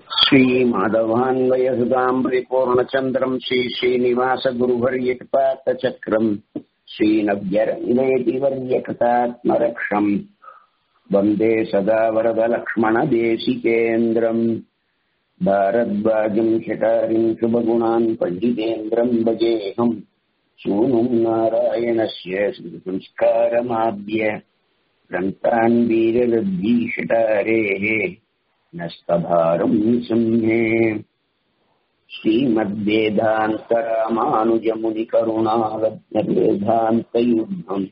श्रीमाधवान्वयहृदाम् परिपूर्णचन्द्रम् श्रीश्रीनिवासगुरुवर्यकृपातचक्रम् श्रीनव्यरङ्गेतिवर्यकृतात्मरक्षम् वन्दे सदा वरदलक्ष्मणदेशिकेन्द्रम् भारद्वाजम् शटारिम् शुभगुणान् पण्डितेन्द्रम् भजेऽहम् सूनुम् नारायणस्य संस्कारमाद्य ग्रन्थान् वीरलब्धीशटारेः नस्तभारम् संहे श्रीमद्वेदान्तरामानुजमुनिकरुणालब्धवेदान्तयुग्मम्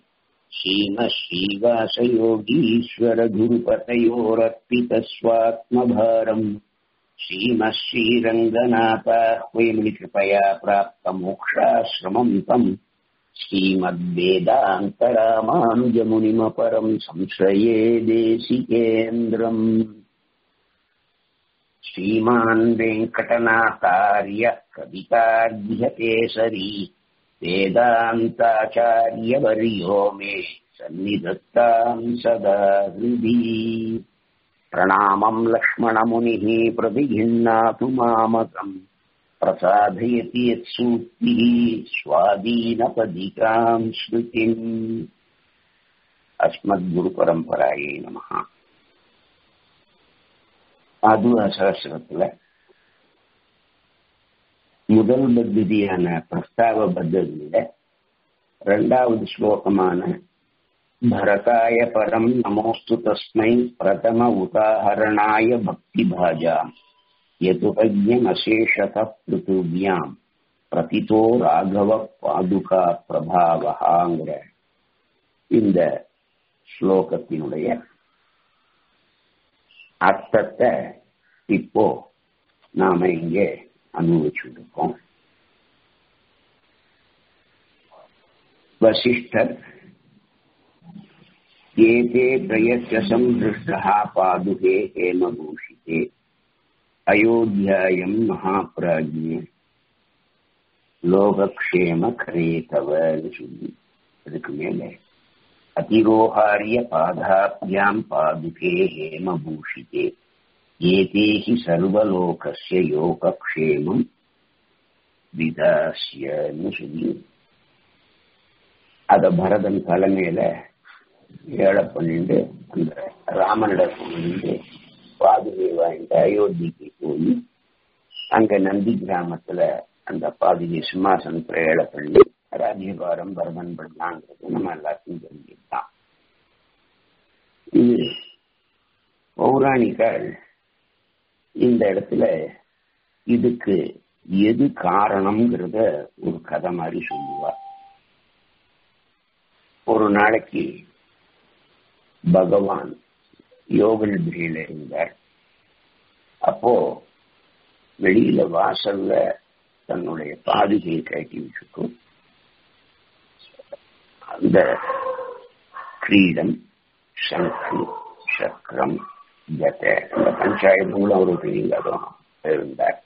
श्रीमश्रीवासयोगीश्वरगुरुपतयोरर्पितस्वात्मभारम् श्रीमः श्रीरङ्गनाथाह्वयमुनिकृपया प्राप्तमोक्षाश्रमम् तम् श्रीमद्वेदान्तरामानुजमुनिमपरम् संश्रये देशिकेन्द्रम् श्रीमान् वेङ्कटनाथार्य कवितार्ध्यकेसरी वेदान्ताचार्यवर्यो मे सन्निधत्ताम् सदा हृदि प्रणामम् लक्ष्मणमुनिः प्रतिघिन्नातु मामकम् प्रसादयति यत्सूक्तिः स्वाधीनपदिकाम् श्रुतिम् अस्मद्गुरुपरम्परायै नमः அதுவ சகசிரத்துல முதல் பத்ததியான பிரஸ்தாவ பத்ததியில இரண்டாவது ஸ்லோகமான பரதாய பரம் நமோஸ்து தஸ்மை பிரதம உதாகரணாய பக்தி பாஜாம் யதுபஜம் அசேஷத பிருத்துவியாம் பிரதிதோ ராகவ பாதுகா பிரபாவகாங்கிற இந்த ஸ்லோகத்தினுடைய அர்த்தத்தை இப்போ நாம இங்கே அனுபவிச்சுட்டு இருக்கோம் வசிஷ்டர் ஏதே பிரயச்ச சம்பிருஷ்டா பாதுகே ஹேமபூஷிதே அயோத்தியாயம் மகாபிராஜ்ய லோகக்ஷேம கரேதவன்னு சொல்லி அதுக்கு மேலே अतिरोहार्य पादाभ्याम् पादुके हेमभूषिते एते हि सर्वलोकस्य योगक्षेमम् விதாசியன்னு சொல்லி அத பரதன் தலைமையில ஏழை பண்ணிட்டு அந்த ராமனிட பண்ணிட்டு பாதுகை வாங்கிட்டு அயோத்திக்கு போய் அங்க நந்தி கிராமத்துல அந்த பாதுகை சிம்மாசனத்துல ஏழை பண்ணி ராஜ்யபாரம் பரதன் பண்ணலாங்கிறது நம்ம எல்லாத்தையும் தெரிஞ்சுக்கலாம் இது பௌராணிகள் இந்த இடத்துல இதுக்கு எது காரணம்ங்கிறத ஒரு கதை மாதிரி சொல்லுவா ஒரு நாளைக்கு பகவான் யோகல் பிரியில இருந்தார் அப்போ வெளியில வாசல்ல தன்னுடைய பாதுகையை கட்டி வச்சுக்கும் அந்த கிரீடம் சங்கு சக்கரம் ஜத்தை அந்த பஞ்சாயத்துங்களும் ஒரு பெரிய இருந்தார்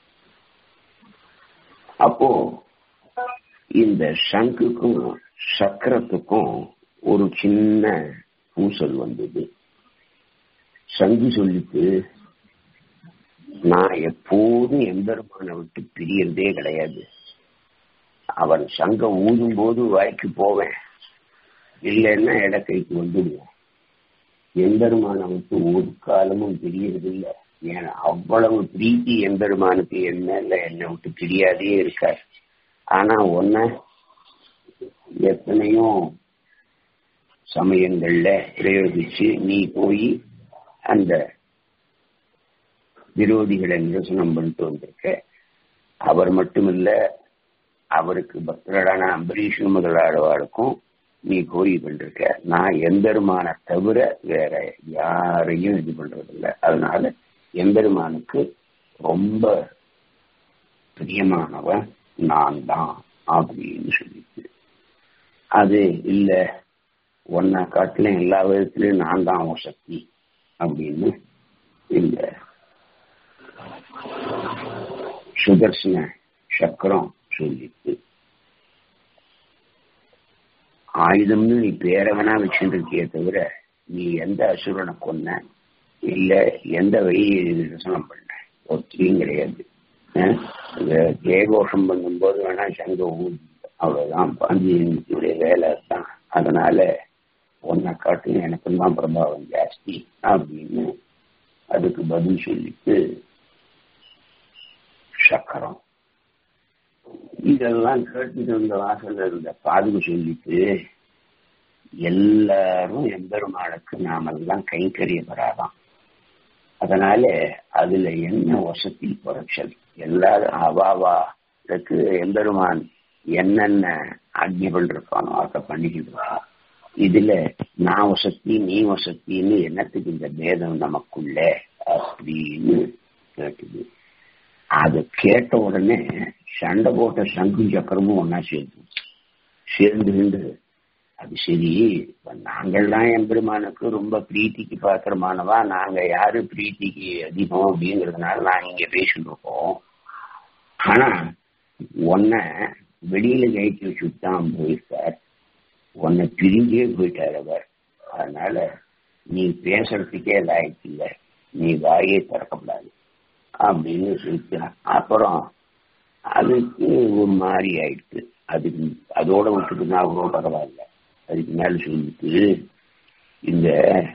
அப்போ இந்த சங்குக்கும் சக்கரத்துக்கும் ஒரு சின்ன பூசல் வந்தது சங்கு சொல்லிட்டு நான் எப்போதும் எம்பெருமானை விட்டு பிரியறதே கிடையாது அவன் சங்க ஊதும் போது வாய்க்கு போவேன் இல்லைன்னா இடக்கைக்கு வந்துடுவோம் எம்பெருமானை விட்டு ஒரு காலமும் பிரியறது இல்லை ஏன் அவ்வளவு பிரீத்தி எம்பெருமானுக்கு என்ன இல்லை என்னை விட்டு பிரியாதே இருக்கார் ஆனா ஒன்ன எத்தனையோ சமயங்கள்ல பிரயோகிச்சு நீ போய் அந்த விரோதிகளை நிரசனம் பண்ணிட்டு வந்திருக்க அவர் மட்டுமில்ல அவருக்கு பக்தரான அம்பரீஷ் முதலாளவாளுக்கும் நீ போய் பண்ணிருக்க நான் எம்பெருமான தவிர வேற யாரையும் இது பண்றதில்லை அதனால எம்பெருமானுக்கு ரொம்ப பிரியமானவன் நான் தான் அப்படின்னு சொல்லிட்டு அது இல்ல ஒன்ன காட்டில எல்லா விதத்திலையும் நான் தான் அவன் சக்தி அப்படின்னு இந்த சுதர்சன சக்கரம் சொல்லிட்டு ஆயுதம்னு நீ பேர வேணா வச்சுருக்கிய தவிர நீ எந்த அசுரனை கொன்ன இல்ல எந்த வழியை நிரசனம் பண்ண ஒத்திரியும் கிடையாது அஹ் இந்த ஜெயகோஷம் பண்ணும்போது வேணா சங்க ஊதி அவ்வளவுதான் பாண்டியனுடைய வேலை தான் அதனால உன்னை காட்டும் எனக்கும் தான் பிரபாவம் ஜாஸ்தி அப்படின்னு அதுக்கு பதில் சொல்லிட்டு சக்கரம் இதெல்லாம் கேட்டுட்டு இருந்த வாசல்ல இருந்த பாதுகு சொல்லிட்டு எல்லாரும் எம்பெருமானுக்கு நாமெல்லாம் கைங்கரிய பெறாதான் அதனால அதுல என்ன வசதி குறைச்சல் எல்லாரும் அவாவாக்கு எம்பெருமான் என்னென்ன ஆக்ஞைகள் இருக்கானோ அதை பண்ணிக்கிட்டு இருக்கா இதுல நான் வசதி நீ வசத்தின்னு என்னத்துக்கு இந்த பேதம் நமக்குள்ள அப்படின்னு கேட்டுது அது கேட்ட உடனே சண்டை போட்ட சங்கு சக்கரமும் ஒன்னா சேர்ந்து சேர்ந்து அது சரி இப்ப நாங்கள்லாம் எம்பெருமானுக்கு ரொம்ப பிரீத்திக்கு பாத்திரமானவா நாங்க யாரு பிரீத்திக்கு அதிகம் அப்படிங்கறதுனால நான் இங்க பேசிட்டு இருக்கோம் ஆனா உன்னை வெளியில கழிச்சு வச்சுதான் போயிருக்கார் உன்னை பிரிஞ்சே போயிட்டார் அவர் அதனால நீ பேசுறதுக்கே லாய்க்கு இல்லை நீ வாயே திறக்கப்படாது அப்படின்னு சொல்லிட்டு அப்புறம் அதுக்கு ஒரு மாதிரி ஆயிடுச்சு அதுக்கு அதோட விட்டுட்டுனா கூட பரவாயில்ல அதுக்கு மேல சொல்லிட்டு இந்த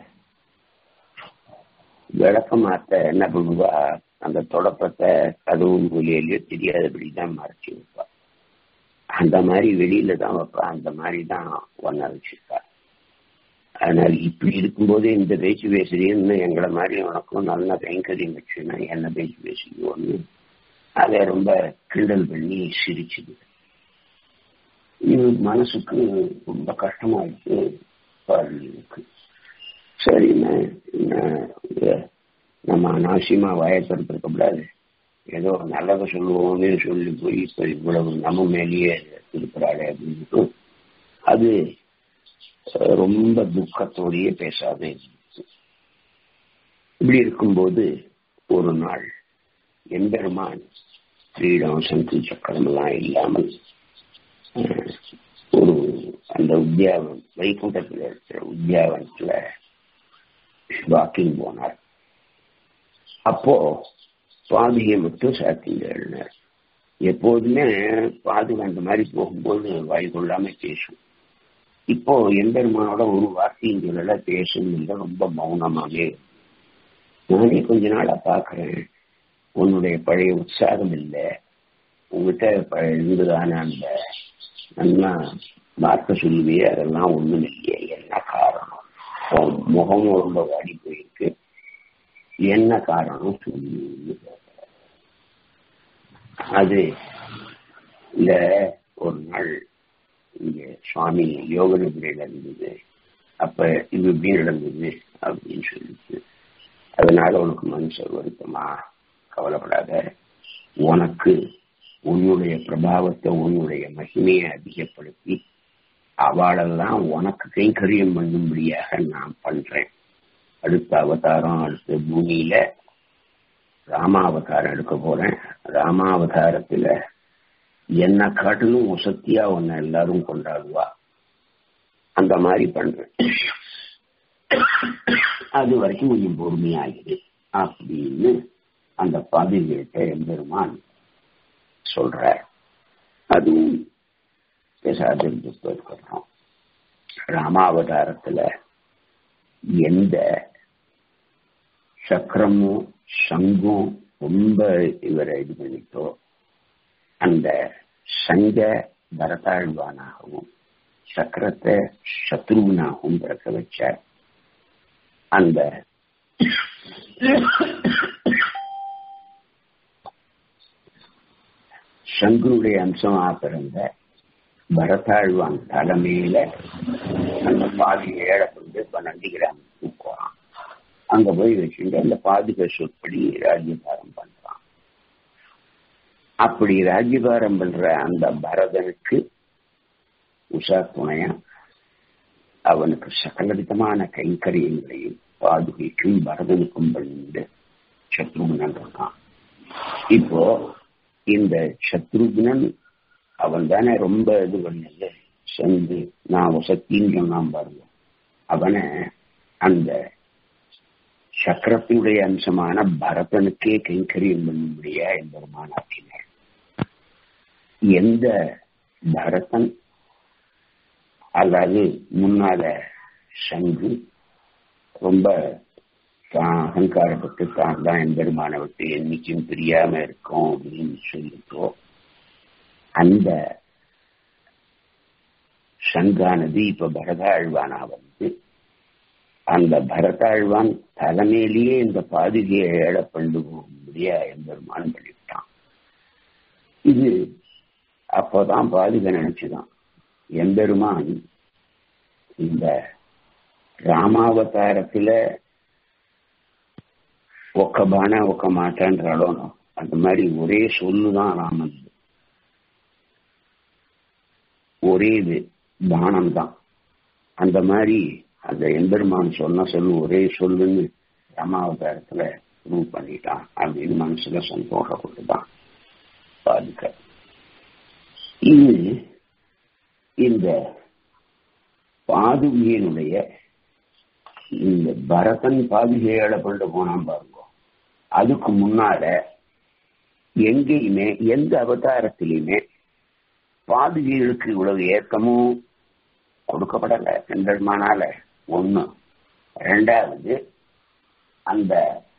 விளக்க மாத்த என்ன பண்ணுவா அந்த தொடப்பத்தை கதவு மூலையிலயோ தெரியாதபடிதான் மறைச்சு வைப்பா அந்த மாதிரி வெளியில தான் வைப்பா அந்த மாதிரி தான் ஒன்ன வச்சிருக்கா அதனால இப்படி இருக்கும்போதே இந்த பேச்சு பேசுறீன்னு எங்களை மாதிரி உனக்கும் நல்ல கைங்கரியம் வச்சுன்னா என்ன பேச்சு பேசுறியோன்னு அதை ரொம்ப கிண்டல் பண்ணி சிரிச்சுது இது மனசுக்கு ரொம்ப கஷ்டமாயிடுச்சு பாடலுக்கு சரிண்ணே நம்ம அனாவசியமா வாயப்படுத்திருக்க கூடாது ஏதோ நல்லதை சொல்லுவோம்னு சொல்லி போய் இப்ப இவ்வளவு நம்ம மேலேயே இருக்கிறாளே அப்படின்ட்டு அது ரொம்ப துக்கத்தோடையே பேசாத இருந்துச்சு இப்படி இருக்கும்போது ஒரு நாள் எம்பெருமான் கிரீடம் சங்கு சக்கரம் எல்லாம் இல்லாமல் ஒரு அந்த உத்தியாவன் வைகுண்டத்தில் இருக்கிற உத்தியாவனத்துல வாக்கிங் போனார் அப்போ பாதுகை மட்டும் சாத்திங்க எழுனார் எப்போதுமே பாதுகை அந்த மாதிரி போகும்போது வாய் கொள்ளாம பேசும் இப்போ எம்பெருமானோட ஒரு வார்த்தையும் சொல்லல பேசும் இல்லை ரொம்ப மௌனமாவே நானே கொஞ்ச நாளா பாக்குறேன் உன்னுடைய பழைய உற்சாகம் இல்லை உங்ககிட்ட இருந்ததான அந்த நல்லா வார்த்தை சொல்லுவியே அதெல்லாம் ஒண்ணும் இல்லையே என்ன காரணம் முகமும் ரொம்ப வாடி போயிருக்கு என்ன காரணம் சொல்லி அது இந்த ஒரு நாள் இங்க சுவாமி யோக நிபுணையில இருந்தது அப்ப இது இப்படி நடந்தது அப்படின்னு சொல்லிட்டு அதனால உனக்கு மனசு வருத்தமா கவலைப்படாத உனக்கு உன்னுடைய பிரபாவத்தை உன்னுடைய மகிமையை அதிகப்படுத்தி அவளெல்லாம் உனக்கு கைங்கரியம் பண்ணும்படியாக நான் பண்றேன் அடுத்த அவதாரம் அடுத்த பூமியில ராமாவதாரம் எடுக்க போறேன் ராமாவதாரத்துல என்ன காட்டிலும் உசத்தியா உன்னை எல்லாரும் கொண்டாடுவா அந்த மாதிரி பண்றேன் அது வரைக்கும் கொஞ்சம் பொறுமையாகிடு அப்படின்னு அந்த பாதிரிகிட்ட எம்பெருமான் சொல்ற அதுவும் பேசாது இருக்கிறோம் ராமாவதாரத்துல எந்த சக்கரமும் சங்கும் ரொம்ப இவரை இது பண்ணிட்டோ அந்த சங்க பரதாழ்வானாகவும் சக்கரத்தை சத்ருவனாகவும் பிறக்க வச்சார் அந்த சங்குடைய அம்சமா பிறந்த பரதாழ்வான் தலைமையில அந்த பாதி ஏழை கொண்டு இப்ப நந்திகிராமத்துக்கு போறான் அங்க போய் வச்சுட்டு அந்த பாதுகா சொற்படி ராஜ்யபாரம் பண்றான் அப்படி ராஜ்யபாரம் பண்ற அந்த பரதனுக்கு உஷா துணையா அவனுக்கு சகலவிதமான கைங்கரியங்களையும் பாதுகைக்கும் பரதனுக்கும் பண்ணிட்டு சத்ருகுணன் இருக்கான் இப்போ இந்த சத்ருகுணன் அவன் தானே ரொம்ப இது பண்ணது சென்று நான் சக்தின்னு சொன்னான் பாருங்க அவனை அந்த சக்கரத்தினுடைய அம்சமான பரதனுக்கே கைங்கரியம் பண்ணும்படியா எம்பெருமானாக்கினார் எந்த பரதன் அல்லது முன்னால சங்கு ரொம்ப தான் அகங்காரப்பட்டு தான் தான் எம்பெருமானை விட்டு என்னைக்கும் பிரியாம இருக்கும் அப்படின்னு சொல்லிட்டோ அந்த சங்கானது இப்ப பரதாழ்வானா வந்து அந்த பரதாழ்வான் தலைமையிலேயே இந்த பாதுகையை ஏழ பண்ணு போகும்படியா எம்பெருமான் பண்ணிவிட்டான் இது அப்போதான் பாதுகை நினைச்சுதான் எம்பெருமான் இந்த ராமாவதாரத்துல ஒக்க பான ஒக்க மாட்டான்றாலும் அந்த மாதிரி ஒரே சொல்லுதான் ராமன் ஒரே இது பானம் தான் அந்த மாதிரி அந்த எம்பெருமான் சொன்ன சொல்லு ஒரே சொல்லுன்னு ராமாவதாரத்துல ப்ரூவ் பண்ணிட்டான் அப்படின்னு மனசுல சந்தோஷப்பட்டுதான் பாதுக இது இந்த பாதுகையினுடைய இந்த பரதன் பாதுகையாட கொண்டு போனான் பாருங்க அதுக்கு முன்னால எங்கேயுமே எந்த அவதாரத்திலையுமே பாதுகைகளுக்கு இவ்வளவு ஏக்கமும் கொடுக்கப்படல பெண்கள்மானால ஒண்ணு ரெண்டாவது அந்த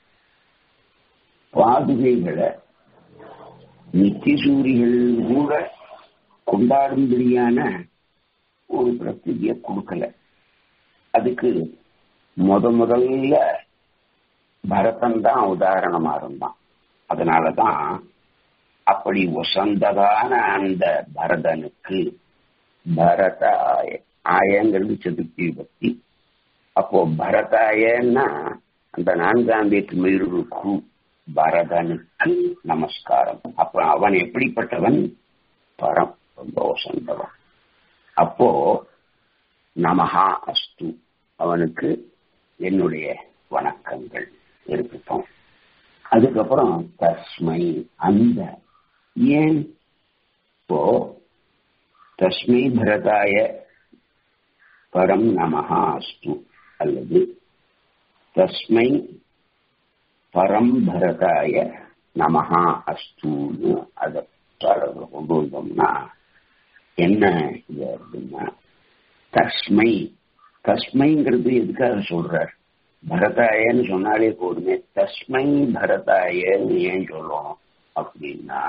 பாதுகைகளை நித்திசூரிகள் கூட கொண்டாடும்படியான ஒரு பிரசித்திய கொடுக்கல அதுக்கு முத முதல்ல பரதன் தான் உதாரணமா இருந்தான் அதனாலதான் அப்படி வசந்ததான அந்த பரதனுக்கு பரத ஆய ஆயங்கிறது சதுர்த்தி பக்தி அப்போ பரதாயன்னா அந்த நான்காம் வேற்று மயிருக்கு பரதனுக்கு நமஸ்காரம் அப்ப அவன் எப்படிப்பட்டவன் பரம் ரொம்ப வசந்தவன் அப்போ நமஹா அஸ்து அவனுக்கு என்னுடைய வணக்கங்கள் இருக்கட்டும் அதுக்கப்புறம் தஸ்மை அந்த ஏன் இப்போ தஸ்மை பரதாய பரம் நமஹா அஸ்து அல்லது தஸ்மை பரம் பரதாய நமஹா அஸ்துன்னு அதை கொண்டு வந்தோம்னா என்ன இது அப்படின்னா தஸ்மை தஸ்மைங்கிறது எதுக்காக சொல்றார் பரதாயன்னு சொன்னாலே போதுமே தஸ்மை பரதாயன்னு ஏன் சொல்லணும் அப்படின்னா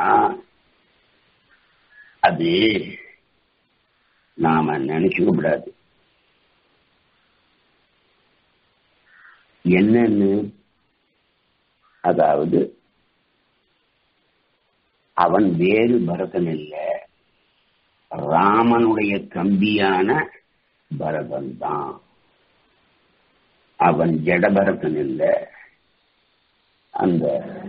அது நாம நினைச்சுக்க கூடாது என்னன்னு அதாவது அவன் வேறு பரதன் இல்லை ராமனுடைய தம்பியான பரதன் தான் அவன் ஜடபரதன் இல்ல அந்த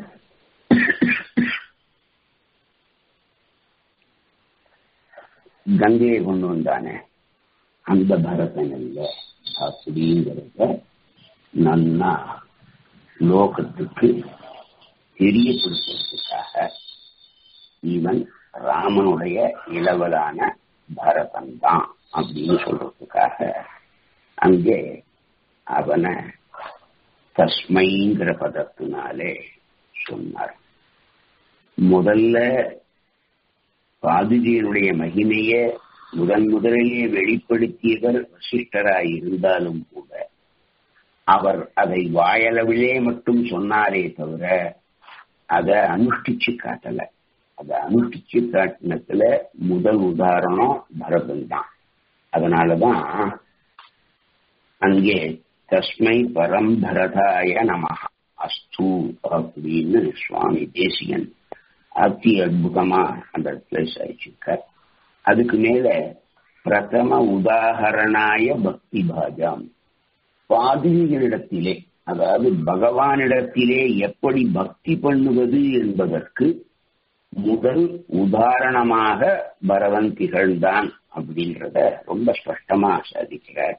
கங்கையை கொண்டு வந்தானே அந்த பரதன் இல்ல அப்படிங்கிறத நன்னா லோகத்துக்கு தெரியப்படுத்துறதுக்காக இவன் ராமனுடைய இளவலான பரதன் தான் அப்படின்னு சொல்றதுக்காக அங்கே அவனை தஸ்மைங்கிற பதத்தினாலே சொன்னார் முதல்ல பாதுஜியனுடைய மகிமைய முதன் முதலிலே வெளிப்படுத்தியவர் வசிஷ்டராய் இருந்தாலும் கூட அவர் அதை வாயளவிலே மட்டும் சொன்னாரே தவிர அதை அனுஷ்டிச்சு காட்டல அதை அனுஷ்டிச்சு காட்டினத்துல முதல் உதாரணம் பரதன் தான் அதனாலதான் அங்கே தஸ்மை பரம்பரதாய நம அஸ்து அப்படின்னு சுவாமி தேசிகன் அத்தி அற்புதமா அந்த பிளேஸ் ஆயிடுச்சிருக்கார் அதுக்கு மேல பிரதம உதாகரணாய பக்தி பாஜாம் பாதிரிகளிடத்திலே அதாவது பகவானிடத்திலே எப்படி பக்தி பண்ணுவது என்பதற்கு முதல் உதாரணமாக பரவன் திகழ்ந்தான் அப்படின்றத ரொம்ப ஸ்பஷ்டமா சாதிக்கிறார்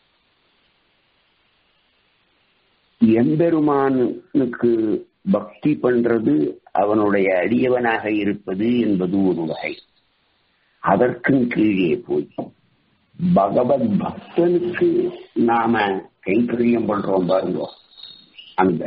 எம்பெருமானுக்கு பக்தி பண்றது அவனுடைய அடியவனாக இருப்பது என்பது ஒரு வகை அதற்கும் கீழே போய் பகவத் பக்தனுக்கு நாம கைங்கரியம் பண்றோம் பாருங்க அந்த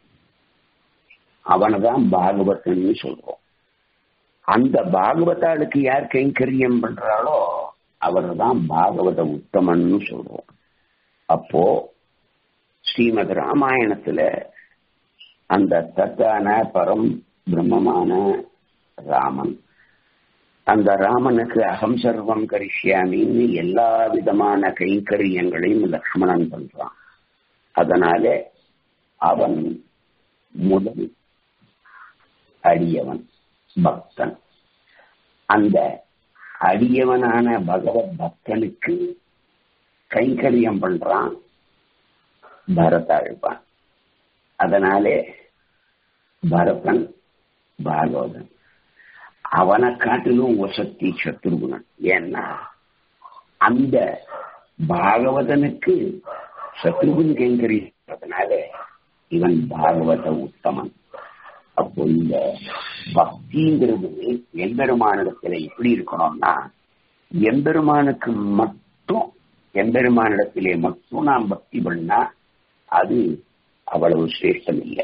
அவனை தான் பாகவதன்னு சொல்றோம் அந்த பாகவதாளுக்கு யார் கைங்கரியம் பண்றாளோ அவர் தான் பாகவத உத்தமன்னு சொல்றோம் அப்போ ஸ்ரீமத் ராமாயணத்துல அந்த தத்தான பரம் பிரம்மமான ராமன் அந்த ராமனுக்கு அகம் சர்வம் கரிஷ்யாமின்னு எல்லா விதமான கைங்கரியங்களையும் லக்ஷ்மணன் பண்றான் அதனால அவன் முதல் அடியவன் பக்தன் அந்த அடியவனான பகவத் பக்தனுக்கு கைங்கரியம் பண்றான் பரதாழ்வான் அதனாலே பரதன் பாகவதன் அவனை காட்டிலும் வசத்தி சத்ருகுணன் ஏன்னா அந்த பாகவதனுக்கு சத்ருகுன் கைங்கரியதுனால இவன் பாகவத உத்தமன் அப்போ இந்த பக்திங்கிறது எம்பெருமானிடத்துல எப்படி இருக்கணும்னா எம்பெருமானுக்கு மட்டும் எம்பெருமானிடத்திலே மட்டும் நாம் பக்தி பண்ணா அது அவ்வளவு சிரேஷ்டம் இல்லை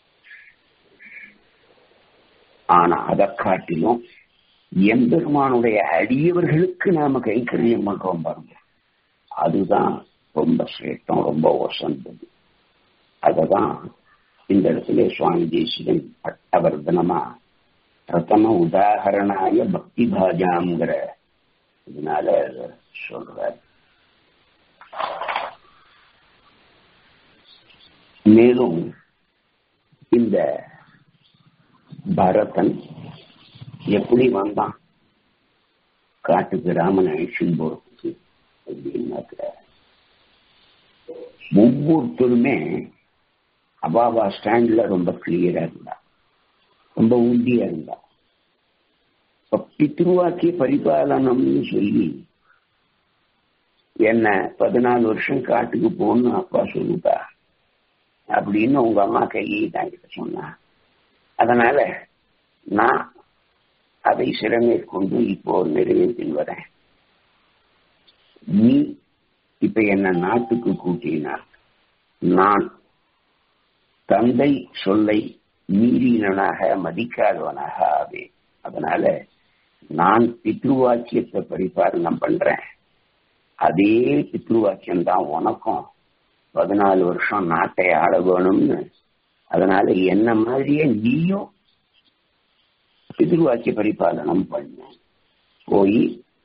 ஆனா அதை காட்டிலும் எம்பெருமானுடைய அடியவர்களுக்கு நாம கைக்கரியம் பண்றோம் பாருங்க அதுதான் ரொம்ப சிரேஷ்டம் ரொம்ப வசந்தது அததான் இந்த இடத்துல சுவாமி தேசிகன் பட்டவர்தனமா பிரதம உதாகரணாய பக்தி பாஜாங்கிற இதனால சொல்றார் மேலும் இந்த பரதன் எப்படி வந்தான் காட்டுக்கு ராமன் அழிச்சுன்னு போறதுக்கு அப்படின்னாக்க ஒவ்வொருத்தருமே அபாபா ஸ்டாண்ட்ல ரொம்ப கிளியரா இருந்தா ரொம்ப உண்டியா இருந்தா இப்ப பித்ருவாக்கிய பரிபாலனம்னு சொல்லி என்ன பதினாலு வருஷம் காட்டுக்கு போகணும்னு அப்பா சொல்லுதா அப்படின்னு உங்க அம்மா கையை தாங்கிட்ட சொன்னா அதனால நான் அதை சிறமேற்கொண்டு இப்போ நிறைவேற்றில் வரேன் நீ இப்ப என்ன நாட்டுக்கு கூட்டினார் நான் தந்தை சொல்லை மீறினனாக மதிக்காதவனாக ஆவே அதனால நான் பித்ருவாக்கியத்தை பரிபாலனம் பண்றேன் அதே பித்ருவாக்கியம் தான் உனக்கும் பதினாலு வருஷம் நாட்டை ஆள வேணும்னு அதனால என்ன மாதிரியே நீயும் பித்ருவாக்கிய பரிபாலனம் பண்ண போய்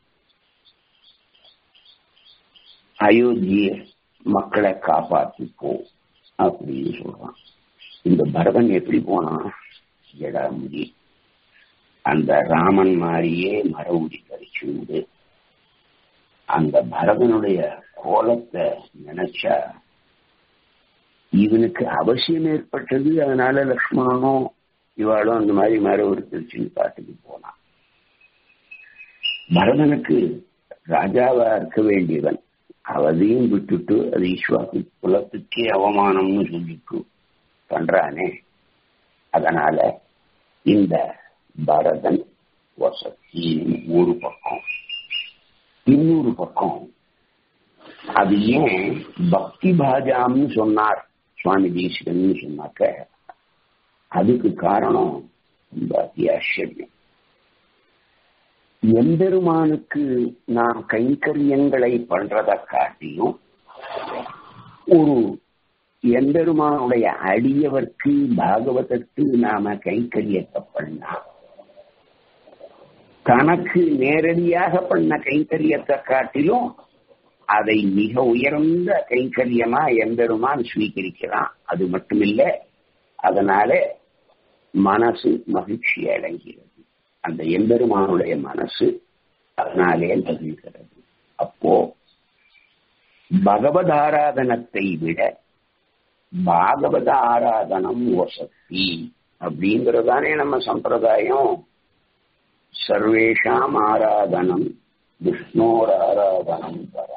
அயோத்திய மக்களை காப்பாற்றிப்போ அப்படின்னு சொல்றான் இந்த பரதன் எப்படி போனான் ஜடாமுடி அந்த ராமன் மாதிரியே மர உடி பறிச்சுண்டு அந்த பரதனுடைய கோலத்தை நினைச்சா இவனுக்கு அவசியம் ஏற்பட்டது அதனால லக்ஷ்மணனும் இவாளும் அந்த மாதிரி மர உடுத்திருச்சுன்னு காட்டுக்கு போனான் பரதனுக்கு ராஜாவா இருக்க வேண்டியவன் அவதையும் விட்டுட்டு அது ஈஸ்வாக்கு குலத்துக்கே அவமானம்னு சொல்லிட்டு பண்றானே அதனால இந்த பரதன் வசத்தின்னு ஒரு பக்கம் இன்னொரு பக்கம் அது ஏன் பக்தி பாஜாம்னு சொன்னார் சுவாமி தேசிகன் சொன்னாக்க அதுக்கு காரணம் ரொம்ப அத்தியாச்சரியம் எம்பெருமானுக்கு நாம் கைங்கரியங்களை பண்றதை காட்டியும் ஒரு எம்பெருமானுடைய அடியவர்க்கு பாகவதற்கு நாம கைங்கரியத்தை பண்ணா தனக்கு நேரடியாக பண்ண கைங்கரியத்தை காட்டிலும் அதை மிக உயர்ந்த கைங்கரியமா எம்பெருமான் ஸ்வீகரிக்கிறான் அது மட்டுமில்ல அதனால மனசு மகிழ்ச்சி அடங்கிறது அந்த எம்பெருமானுடைய மனசு அதனாலே மகிழ்கிறது அப்போ பகவத் ஆராதனத்தை விட பாகவத ஆராதனம் வசதி அப்படிங்கறதானே நம்ம சம்பிரதாயம் சர்வேஷாம் ஆராதனம் விஷ்ணோர் ஆராதனம் பரம்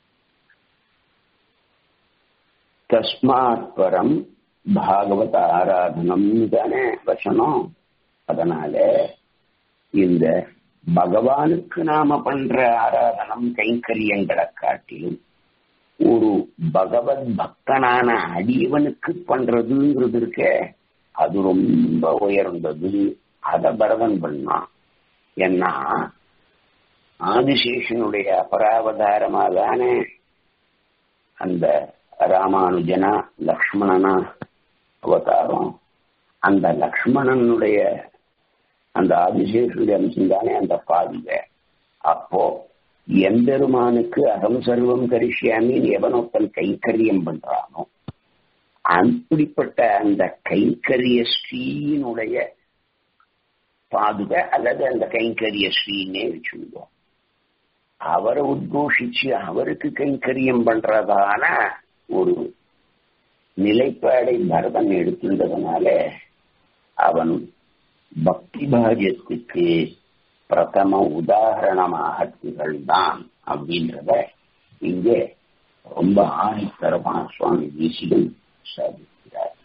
தஸ்மாத் பரம் பாகவத ஆராதனம் தானே வசனம் அதனால இந்த பகவானுக்கு நாம பண்ற ஆராதனம் கைங்கரியங்களை காட்டிலும் ஒரு பகவத் பக்தனான அடியவனுக்கு பண்றதுங்கிறது இருக்க அது ரொம்ப உயர்ந்தது அத பரதன் பண்ணான் ஏன்னா ஆதிசேஷனுடைய அபராவதாரமா தானே அந்த ராமானுஜனா லக்ஷ்மணனா அவதாரம் அந்த லக்ஷ்மணனுடைய அந்த ஆதிசேஷனுடைய அம்சம் தானே அந்த பாதுகை அப்போ எம்பெருமானுக்கு அகம் சர்வம் கரிஷ்யாமின்னு எவனொத்தன் கைக்கரியம் பண்றானோ அப்படிப்பட்ட அந்த கைங்கரிய ஸ்ரீனுடைய பாதுகை அல்லது அந்த கைங்கரிய ஸ்ரீனே வச்சுருவோம் அவரை உத்கோஷிச்சு அவருக்கு கைங்கரியம் பண்றதான ஒரு நிலைப்பாடை பரதன் எடுத்துட்டதுனால அவன் பக்தி பாஜத்துக்கு பிரதம உதாரணமாக திகழ்ந்தான் அப்படின்றத இங்கே ரொம்ப ஆணித்தரமா சுவாமி தேசிகன் சாதிக்கிறார்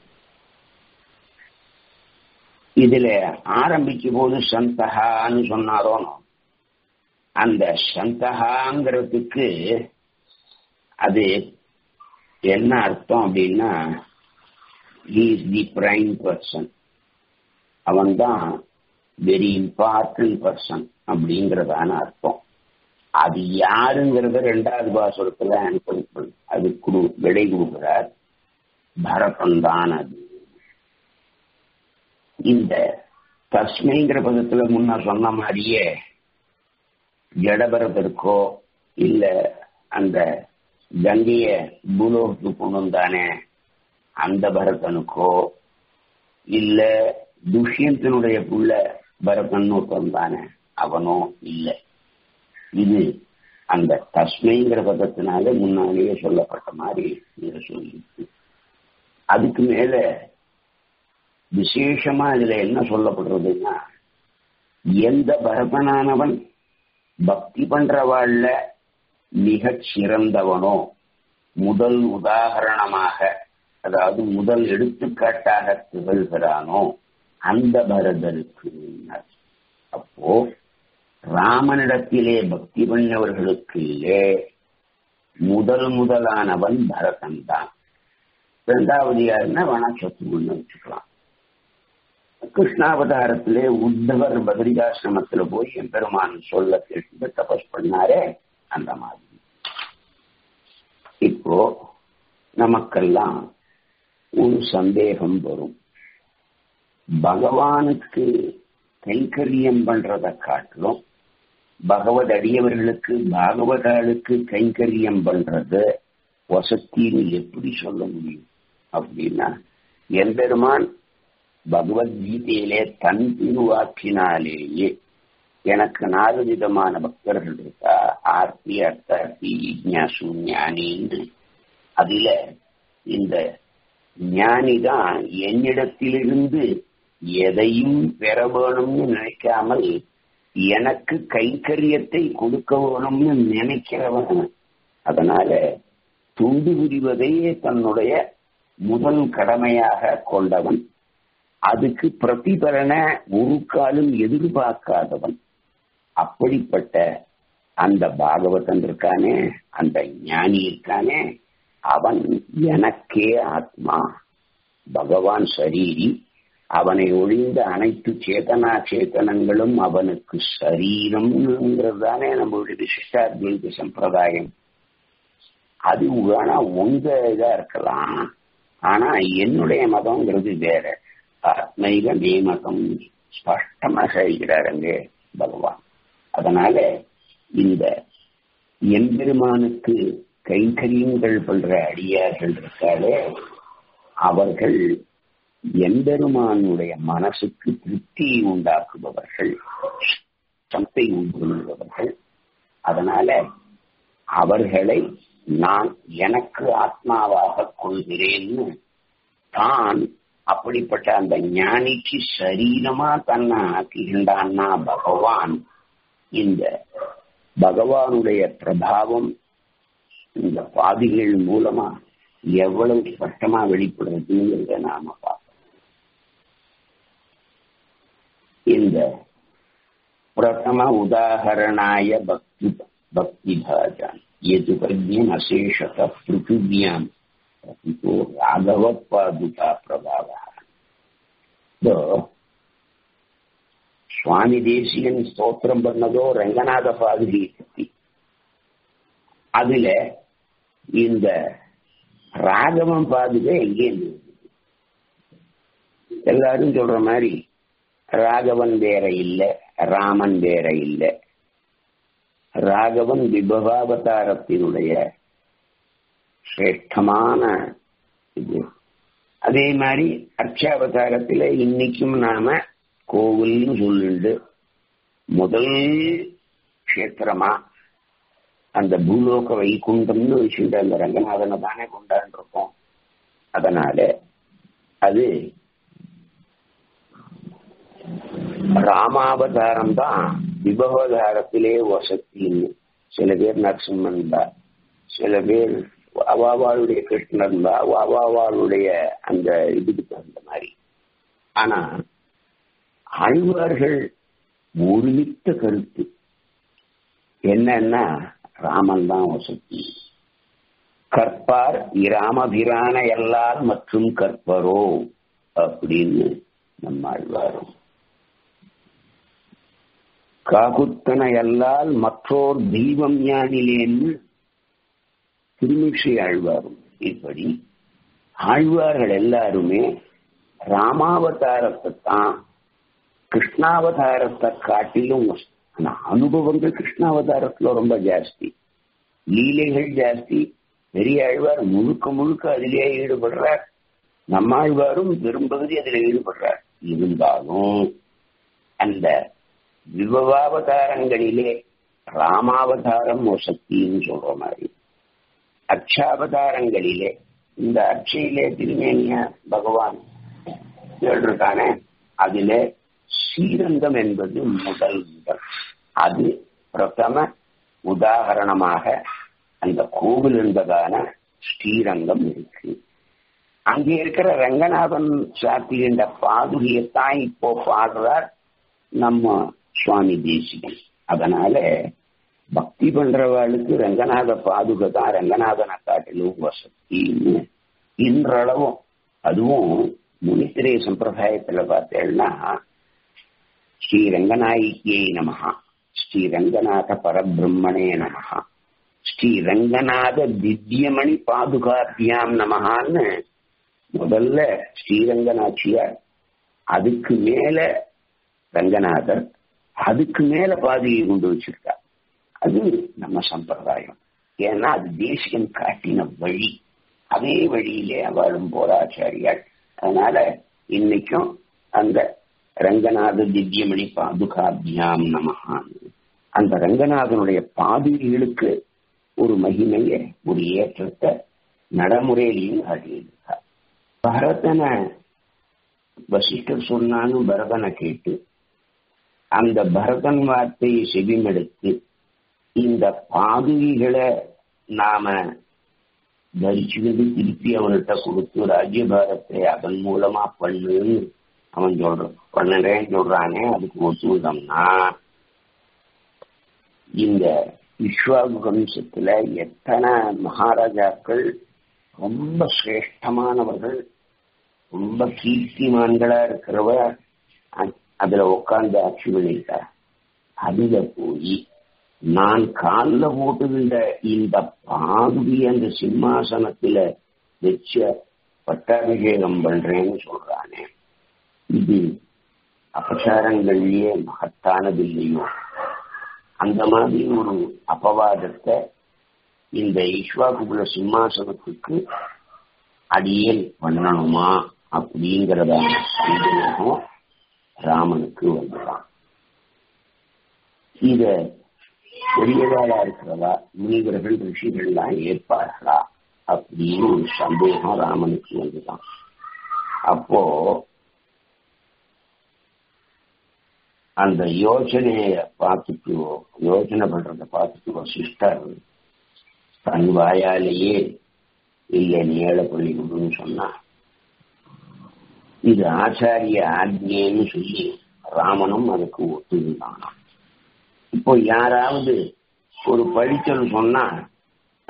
இதுல ஆரம்பிக்கும் போது சந்தகான்னு சொன்னாரோனோ அந்த சந்தகாங்கிறதுக்கு அது என்ன அர்த்தம் அப்படின்னா இஸ் தி பிரைம் பர்சன் அவன் தான் வெரி இம்பார்ட்டன்ட் பர்சன் அப்படிங்கறதான அர்த்தம் அது யாருங்கிறத ரெண்டாவது பாசுரத்துல அனுப்பி அது குடு விடை கொடுக்கிறார் பரதன் தான் அது இந்த தஸ்மைங்கிற பதத்துல முன்ன சொன்ன மாதிரியே ஜடபரதற்கோ இல்ல அந்த கங்கைய பூலோகத்துக்கு கொண்டு வந்தானே அந்த பரதனுக்கோ இல்ல துஷ்யந்தனுடைய புள்ள பரதன் வந்தானே அவனோ இல்லை இது அந்த தஸ்மைங்கிற பதத்தினால முன்னாலேயே சொல்லப்பட்ட மாதிரி இங்க சொல்லிருக்கு அதுக்கு மேல விசேஷமா இதுல என்ன சொல்லப்படுறதுன்னா எந்த பரதனானவன் பக்தி பண்றவாழ்ல மிகச் சிறந்தவனோ முதல் உதாகரணமாக அதாவது முதல் எடுத்துக்காட்டாக திகழ்கிறானோ அந்த பரதருக்கு அப்போ ராமனிடத்திலே பக்தி பண்ணவர்களுக்குள்ளே முதல் முதலானவன் பரதன் தான் இரண்டாவது யாருன்னா வனசத்ருன்னு வச்சுக்கலாம் கிருஷ்ணாவதாரத்திலே உத்தவர் பத்ரிகாசிரமத்துல போய் என் பெருமான் சொல்ல கேட்டு தபஸ் பண்ணாரே அந்த மாதிரி இப்போ நமக்கெல்லாம் ஒரு சந்தேகம் வரும் பகவானுக்கு கைங்கரியம் பண்றதை காட்டிலும் பகவத் அடியவர்களுக்கு பாகவதாளுக்கு கைங்கரியம் பண்றது வசத்தின்னு எப்படி சொல்ல முடியும் அப்படின்னா எம்பெருமான் பகவத்கீதையிலே தன் திருவாக்கினாலேயே எனக்கு நாலு விதமான பக்தர்கள் இருக்கா ஆர்த்தி அர்த்தார்த்தி ஜிக்யாசு ஞானின்னு அதுல இந்த ஞானிதான் என்னிடத்திலிருந்து எதையும் பெற வேணும்னு நினைக்காமல் எனக்கு கைங்கரியத்தை கொடுக்க வேணும்னு நினைக்கிறவன் அதனால துண்டு புரிவதையே தன்னுடைய முதல் கடமையாக கொண்டவன் அதுக்கு பிரதிபலன ஒரு காலம் எதிர்பார்க்காதவன் அப்படிப்பட்ட அந்த பாகவதன் இருக்கானே அந்த ஞானி இருக்கானே அவன் எனக்கே ஆத்மா பகவான் சரீரி அவனை ஒழிந்த அனைத்து சேதனா சேத்தனங்களும் அவனுக்கு சரீரம்ங்கிறது தானே நம்மளுடைய விசிஷ்டாத்வைத சம்பிரதாயம் அது வேணா உங்க இதா இருக்கலாம் ஆனா என்னுடைய மதம்ங்கிறது வேற ஆத்மைக மேமகம் ஸ்பஷ்டமா செய்கிறாருங்க பகவான் அதனால இந்த எம்பெருமானுக்கு கைங்கரியங்கள் பண்ற அடியார்கள் இருக்காலே அவர்கள் எம்பெருமானுடைய மனசுக்கு திருப்தியை உண்டாக்குபவர்கள் சத்தை உண்டுள்ளவர்கள் அதனால அவர்களை நான் எனக்கு ஆத்மாவாக கொள்கிறேன்னு தான் அப்படிப்பட்ட அந்த ஞானிக்கு சரீரமா தன்னை ஆக்குகின்றான்னா பகவான் இந்த பகவானுடைய பிரபாவம் இந்த பாதிகள் மூலமா எவ்வளவு ஸ்பஷ்டமா வெளிப்படுறதுங்கிறத நாம பார்ப்போம் இந்த பிரதம உதாகரணாய பக்தி பக்தி பாஜான் எதுபக்யம் அசேஷத பிருத்திவியாம் இப்போ ராகவ பாதுகா பிரபாவ இதோ சுவாமி தேசியன் ஸ்தோத்திரம் பண்ணதோ ரங்கநாத பாதுகையை பத்தி அதுல இந்த ராகவம் பாதுகை எங்கே எல்லாரும் சொல்ற மாதிரி ராகவன் வேற இல்ல ராமன் வேற இல்ல ராகவன் விபவாவதாரத்தினுடைய சிரேஷ்டமான இது அதே மாதிரி அர்ச்சாவதாரத்துல இன்னைக்கும் நாம கோவில்னு சொல்லிட்டு முதல் கஷேத்திரமா அந்த பூலோக வைகுண்டம்னு வச்சுட்டு அந்த ரங்கநாதனை தானே கொண்டாண்டிருக்கோம் அதனால அது ராமாவதாரம் தான் விபவதாரத்திலே வசத்தின்னு சில பேர் நரசிம்மன் தான் சில பேர் அவாவாளுடைய கிருஷ்ணன் தான் அவாவாளுடைய அந்த இதுக்கு தகுந்த மாதிரி ஆனா ஆழ்வார்கள் ஒருமித்த கருத்து என்னன்னா ராமன் தான் வசதி கற்பார் இராமபிரான எல்லால் மற்றும் கற்பரோ அப்படின்னு நம்ம ஆழ்வாரும் காகுத்தன எல்லால் மற்றோர் தெய்வம் ஞானிலேன்னு திருமிஷை ஆழ்வாரும் இப்படி ஆழ்வார்கள் எல்லாருமே ராமாவதாரத்தை தான் கிருஷ்ணாவதாரத்தை காட்டிலும் ஆனா அனுபவங்கள் கிருஷ்ணாவதாரத்துல ரொம்ப ஜாஸ்தி லீலைகள் ஜாஸ்தி பெரிய ஆழ்வார் முழுக்க முழுக்க அதிலேயே ஈடுபடுறார் நம்மாழ்வாரும் பெரும்பகுதி அதில் ஈடுபடுறார் இருந்தாலும் அந்த விபவாவதாரங்களிலே ராமாவதாரம் சக்தின்னு சொல்ற மாதிரி அச்சாவதாரங்களிலே இந்த அச்சையிலே திருமேனிய பகவான் சொல்றானே அதிலே ஸ்ரீரங்கம் என்பது முதல் முதல் அது பிரதம உதாகரணமாக அந்த கோவில் என்பதான ஸ்ரீரங்கம் இருக்கு அங்கே இருக்கிற ரங்கநாதன் சாத்திகின்ற பாதுகையத்தான் இப்போ பாடுறார் நம்ம சுவாமி தேசிகன் அதனால பக்தி பண்றவாளுக்கு ரங்கநாத பாதுகை தான் ரங்கநாதனை காட்டிலும் வசதின்னு இன்றளவும் அதுவும் முனித்திரை சம்பிரதாயத்துல பார்த்தேன்னா ஸ்ரீ ரங்கநாயிக்கியை நமகா ஸ்ரீ ரங்கநாத பரபிரம்மணே நமகா ஸ்ரீ ரங்கநாத திவ்யமணி பாதுகாத்தியாம் நமகான்னு முதல்ல ஸ்ரீரங்கநாச்சியார் அதுக்கு மேல ரங்கநாதர் அதுக்கு மேல பாதையை கொண்டு வச்சிருக்கா அது நம்ம சம்பிரதாயம் ஏன்னா அது தேசியம் காட்டின வழி அதே வழியிலே அவளும் போராச்சாரியாள் அதனால இன்னைக்கும் அந்த ரங்கநாத திவ்யமணி பாதுகாபியாம் நமகான் அந்த ரங்கநாதனுடைய பாதுகைகளுக்கு ஒரு மகிமைய ஒரு ஏற்றத்தை நடைமுறையிலையும் காட்டியிருக்கார் பரதனை வசிஷ்டர் சொன்னான்னு பரதனை கேட்டு அந்த பரதன் வார்த்தையை செவிமெடுத்து இந்த பாதுகைகளை நாம தரிச்சுக்கிட்டு திருப்பி அவன்கிட்ட கொடுத்து ராஜ்யபாரத்தை அதன் மூலமா பண்ணுன்னு அவன் சொல்றான் பண்ணுறேன்னு சொல்றானே அதுக்கு ஒத்துவிட்டோம்னா இந்த விஸ்வாபு வம்சத்துல எத்தனை மகாராஜாக்கள் ரொம்ப சிரேஷ்டமானவர்கள் ரொம்ப கீர்த்திமான்களா இருக்கிறவ அதுல உட்கார்ந்து ஆட்சி பண்ணிட்டார் அதுல போய் நான் காலில் போட்டுகின்ற இந்த பாதுகை அந்த சிம்மாசனத்துல வச்ச பட்டாபிஷேகம் பண்றேன்னு சொல்றானே இது அபசாரங்கள்லயே மகத்தானது இல்லையோ அந்த மாதிரி ஒரு அபவாதத்தை இந்த ஈஸ்வாகுகுல சிம்மாசனத்துக்கு அடியேல் பண்ணணுமா அப்படிங்கிறதான சந்தேகம் ராமனுக்கு வந்துதான் இத பெரியவாளா இருக்கிறதா முனிவர்கள் ரிஷிகள்லாம் ஏற்பார்களா அப்படின்னு ஒரு சந்தேகம் ராமனுக்கு வந்துதான் அப்போ அந்த யோசனைய பார்த்துட்டு யோசனை பண்றத பார்த்துட்டு வசிஷ்டர் தன் வாயாலேயே இல்ல நீ ஏழப்பள்ளி கொடுன்னு சொன்னா இது ஆச்சாரிய ஆக்ஞேன்னு சொல்லி ராமனும் அதுக்கு ஒத்துக்கிட்டானாம் இப்போ யாராவது ஒரு படிச்சல் சொன்னா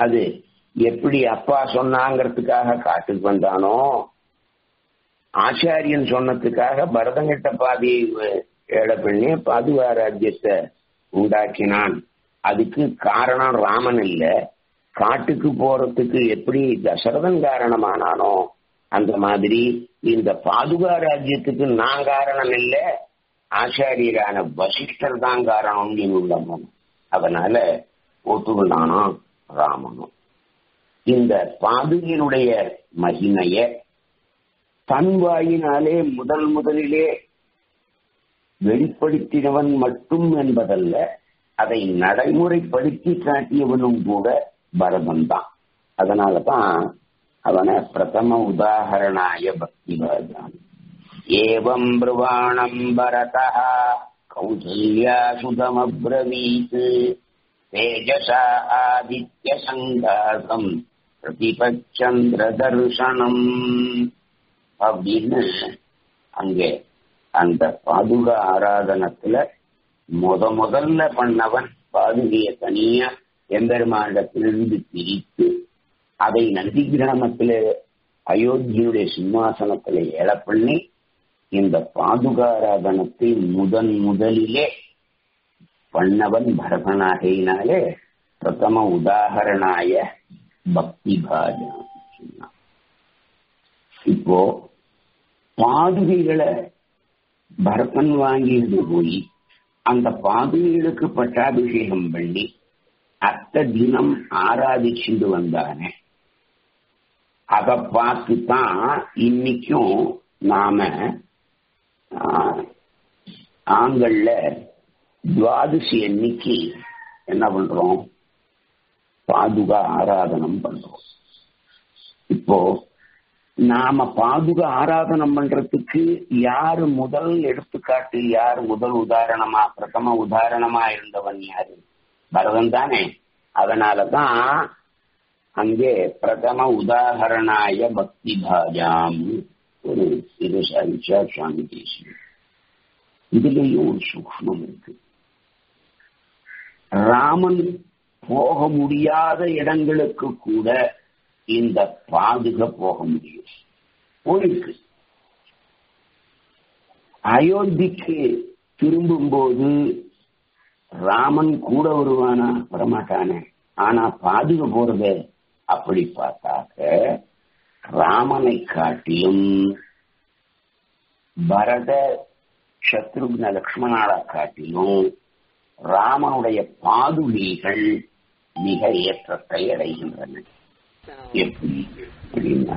அது எப்படி அப்பா சொன்னாங்கிறதுக்காக காட்டுக்கு வந்தானோ ஆச்சாரியன் சொன்னதுக்காக பரதங்கிட்ட பாதியை ஏழை பண்ணி பாதுகா ராஜ்யத்தை உண்டாக்கினான் அதுக்கு காரணம் ராமன் இல்ல காட்டுக்கு போறதுக்கு எப்படி தசரதன் காரணமானானோ அந்த மாதிரி இந்த பாதுகா ராஜ்யத்துக்கு நான் காரணம் இல்ல ஆச்சாரியரான வசிஷ்டர் தான் காரணம்னு உள்ளவன் அதனால ஒத்துக்கொண்டானோ ராமனும் இந்த பாதுகையினுடைய மகிமைய தன் வாயினாலே முதல் முதலிலே வெளிப்படுத்தினவன் மட்டும் என்பதல்ல அதை நடைமுறைப்படுத்தி காட்டியவனும் கூட பரதன் தான் அதனாலதான் அவனை பிரதம உதாகரணாய பக்தி பரதான் ஏவம் பிருவாணம் பரதா கௌசல்யா சுதமப்ரவீத் தேஜசா ஆதித்ய சங்காசம் பிரதிபச்சந்திர தர்சனம் அப்படின்னு அங்கே அந்த பாதுகா ஆராதனத்துல முத முதல்ல பண்ணவன் பாதுகைய தனியா எம்பெருமானிடத்திலிருந்து பிரித்து அதை நந்தி கிராமத்தில அயோத்தியுடைய சிம்மாசனத்துல ஏழ பண்ணி இந்த பாதுகாராதனத்தை முதன் முதலிலே பண்ணவன் பரதனாகையினாலே பிரதம உதாகரணாய பக்தி பாஜனம் சொன்னான் இப்போ பாதுகைகளை பரதன் வாங்கிட்டு போய் அந்த பாதுகைகளுக்கு பட்டாபிஷேகம் பண்ணி அத்த தினம் ஆராதிச்சுட்டு வந்தானே அத பார்த்து தான் இன்னைக்கும் நாம ஆங்கள்ல துவாதசி அன்னைக்கு என்ன பண்றோம் பாதுகா ஆராதனம் பண்றோம் இப்போ நாம பாதுக ஆராதனம் பண்றதுக்கு யாரு முதல் எடுத்துக்காட்டு யார் முதல் உதாரணமா பிரதம உதாரணமா இருந்தவன் யாரு பரதன் தானே அதனாலதான் அங்கே பிரதம உதாகரணாய பக்தி பாஜாம் ஒரு இது சரிச்சா சுவாமி தேசியம் இதுலயும் ஒரு சூக்மம் இருக்கு ராமன் போக முடியாத இடங்களுக்கு கூட இந்த பாதுக போக முடியும் போயிருக்கு அயோத்திக்கு திரும்பும்போது ராமன் கூட வருவானா வரமாட்டானே ஆனா பாதுக போறத அப்படி பார்த்தாக்க ராமனை காட்டிலும் பரத சத்ருக்ன லக்ஷ்மணால காட்டிலும் ராமனுடைய பாதுகைகள் மிக ஏற்றத்தை அடைகின்றன எப்படி அப்படின்னா